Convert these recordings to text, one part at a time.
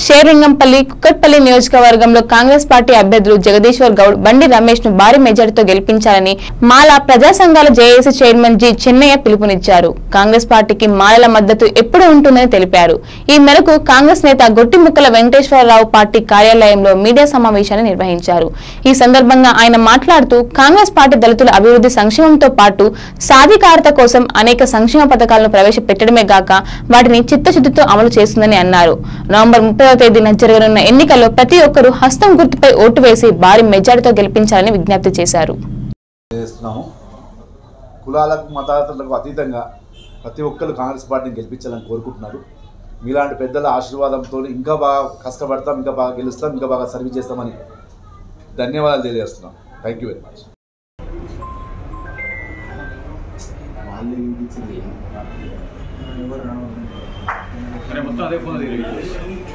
షేర్లింగంపల్లి కుక్కట్పల్లి నియోజకవర్గంలో కాంగ్రెస్ పార్టీ అభ్యర్థులు జగదీశ్వర్ గౌడ్ బండి రమేష్ ను భారీ మెజార్టీతో గెలిపించాలని మాలా ప్రజా సంఘాల జేఏసీ చైర్మన్ జి చెన్నయ్య పిలుపునిచ్చారు కాంగ్రెస్ పార్టీకి మాలల మద్దతు ఎప్పుడు ఉంటుందని తెలిపారు ఈ మేరకు కాంగ్రెస్ నేత గొట్టిముక్కల వెంకటేశ్వరరావు పార్టీ కార్యాలయంలో మీడియా సమావేశాన్ని నిర్వహించారు ఈ సందర్భంగా ఆయన మాట్లాడుతూ కాంగ్రెస్ పార్టీ దళితుల అభివృద్ధి సంక్షేమంతో పాటు సాధికారత కోసం అనేక సంక్షేమ పథకాలను ప్రవేశపెట్టడమే గాక వాటిని చిత్తశుద్ధితో అమలు చేస్తుందని అన్నారు నవంబర్ ముప్పైవ తేదీన జరగనున్న ఎన్నికల్లో ప్రతి ఒక్కరూ హస్తం గుర్తుపై ఓటు వేసి భారీ మెజారిటీతో గెలిపించాలని విజ్ఞప్తి చేశారు చేస్తున్నాము కులాలకు మతాలకు అతీతంగా ప్రతి ఒక్కరు కాంగ్రెస్ పార్టీని గెలిపించాలని కోరుకుంటున్నారు మీలాంటి పెద్దల ఆశీర్వాదంతో ఇంకా బాగా కష్టపడతాం ఇంకా బాగా గెలుస్తాం ఇంకా బాగా సర్వీస్ చేస్తామని ధన్యవాదాలు తెలియజేస్తున్నాం థ్యాంక్ యూ వెరీ మచ్ అరే మొత్తం అదే ఫోన్ దగ్గర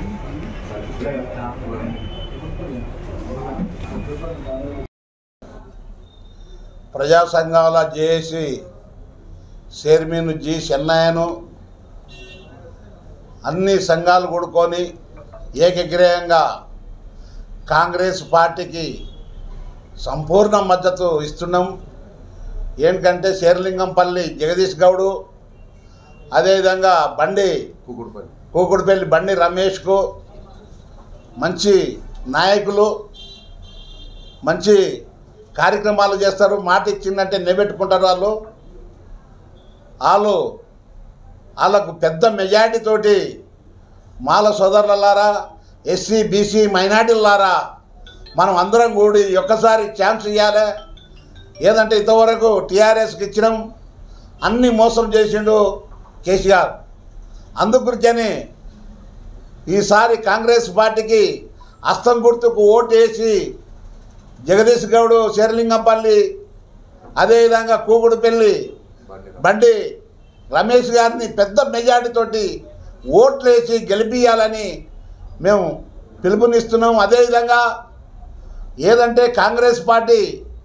ప్రజా సంఘాల జేఏసీ చైర్మన్ జి చెన్నయ్యను అన్ని సంఘాలు కూడుకొని ఏకగ్రీయంగా కాంగ్రెస్ పార్టీకి సంపూర్ణ మద్దతు ఇస్తున్నాం ఏంటంటే శేర్లింగంపల్లి జగదీష్ గౌడు అదేవిధంగా బండి కూకుడుపల్లి కూకుడుపల్లి బండి రమేష్కు మంచి నాయకులు మంచి కార్యక్రమాలు చేస్తారు మాట ఇచ్చిందంటే నిలబెట్టుకుంటారు వాళ్ళు వాళ్ళు వాళ్ళకు పెద్ద మెజార్టీతోటి మాల సోదరులారా ఎస్సీ బీసీ మైనార్టీలారా మనం అందరం కూడి ఒక్కసారి ఛాన్స్ ఇవ్వాలి ఏదంటే ఇంతవరకు టీఆర్ఎస్కి ఇచ్చినాం అన్ని మోసం చేసిండు కేసీఆర్ అందుగురికని ఈసారి కాంగ్రెస్ పార్టీకి అస్తం గుర్తుకు ఓటు వేసి జగదీష్ గౌడ్ శేరలింగంపల్లి అదేవిధంగా కూగుడుపల్లి బండి రమేష్ గారిని పెద్ద మెజార్టీతోటి ఓట్లు వేసి గెలిపియాలని మేము పిలుపునిస్తున్నాం అదేవిధంగా ఏదంటే కాంగ్రెస్ పార్టీ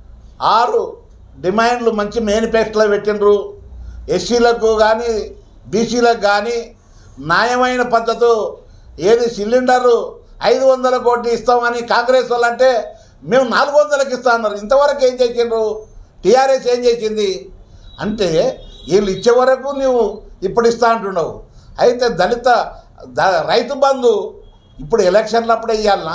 ఆరు డిమాండ్లు మంచి మేనిఫెస్టోలో పెట్టినరు ఎస్సీలకు కానీ బీసీలకు కానీ న్యాయమైన పద్ధతి ఏది సిలిండరు ఐదు వందల కోట్లు ఇస్తామని కాంగ్రెస్ వాళ్ళు అంటే మేము నాలుగు వందలకి ఇస్తా అన్నారు ఇంతవరకు ఏం చేసిండ్రు టీఆర్ఎస్ ఏం చేసింది అంటే వీళ్ళు ఇచ్చే వరకు నువ్వు ఇప్పుడు ఇస్తా అంటున్నావు అయితే దళిత ద రైతు బంధు ఇప్పుడు ఎలక్షన్లప్పుడే ఇవ్వాలనా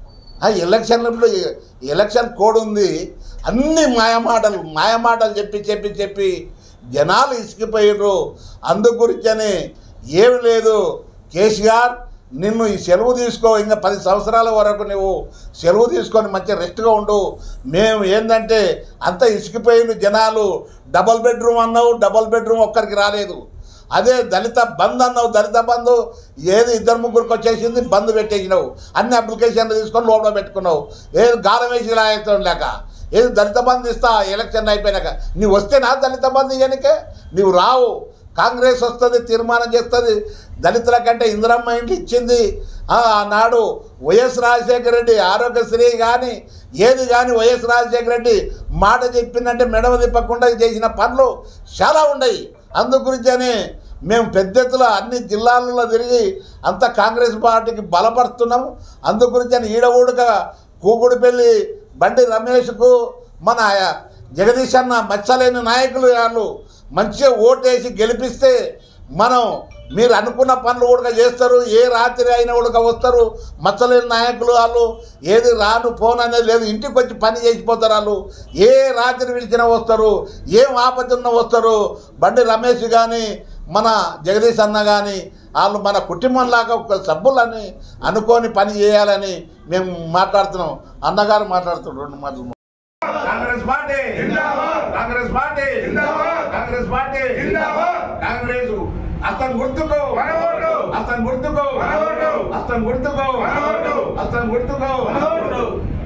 ఆ ఎలక్షన్లో ఎలక్షన్ కోడ్ ఉంది అన్ని మాయమాటలు మాయమాటలు చెప్పి చెప్పి చెప్పి జనాలు ఇసికిపోయారు అందు గురించని ఏమి లేదు కేసీఆర్ నిన్ను ఈ సెలవు తీసుకో ఇంకా పది సంవత్సరాల వరకు నువ్వు సెలవు తీసుకొని మంచి రెస్ట్గా ఉండు మేము ఏంటంటే అంత ఇసికిపోయిన జనాలు డబల్ బెడ్రూమ్ అన్నావు డబల్ బెడ్రూమ్ ఒక్కరికి రాలేదు అదే దళిత బంద్ అన్నావు దళిత బంధు ఏది ఇద్దరు ముగ్గురికి వచ్చేసింది బంద్ పెట్టేసినావు అన్ని అప్లికేషన్లు తీసుకొని లోపల పెట్టుకున్నావు ఏది గాలం వేసి రాయతం లేక ఏది దళిత బంధు ఇస్తా ఎలక్షన్ అయిపోయినాక నీవు వస్తే నా దళిత బంధు ఇయ్యనికే నీవు రావు కాంగ్రెస్ వస్తుంది తీర్మానం చేస్తుంది దళితుల కంటే ఇందిరమ్మ ఇంట్లో ఇచ్చింది ఆ, ఆనాడు వైఎస్ రాజశేఖర రెడ్డి ఆరోగ్యశ్రీ కానీ ఏది కానీ వైఎస్ రాజశేఖర రెడ్డి మాట చెప్పిందంటే మెడవ తిప్పకుండా చేసిన పనులు చాలా ఉన్నాయి అందు గురించని మేము పెద్ద ఎత్తున అన్ని జిల్లాలలో తిరిగి అంత కాంగ్రెస్ పార్టీకి బలపరుస్తున్నాము అందు గురించని ఈడగూడక కూకుడుపల్లి బండి రమేష్కు మన జగదీష్ అన్న మచ్చలేని నాయకులు వాళ్ళు మంచిగా ఓటేసి గెలిపిస్తే మనం మీరు అనుకున్న పనులు కూడా చేస్తారు ఏ రాత్రి అయినా కూడా వస్తారు మచ్చలేని నాయకులు వాళ్ళు ఏది రాను ఫోన్ అనేది లేదు ఇంటికి వచ్చి పని చేసిపోతారు వాళ్ళు ఏ రాత్రి పిలిచినా వస్తారు ఏం ఆపదున్నా వస్తారు బండి రమేష్ కానీ మన జగదీష్ అన్న కానీ వాళ్ళు మన కుటుంబంలాగా ఒక సభ్యులని అనుకొని పని చేయాలని మేము మాట్లాడుతున్నాం అన్నగారు మాట్లాడుతున్నాం రెండు మాటలు Congress party Congress party Congress party Congress అతను గుర్తుకో అతను గుర్తుకో అతను గుర్తుకో అతను గుర్తుకో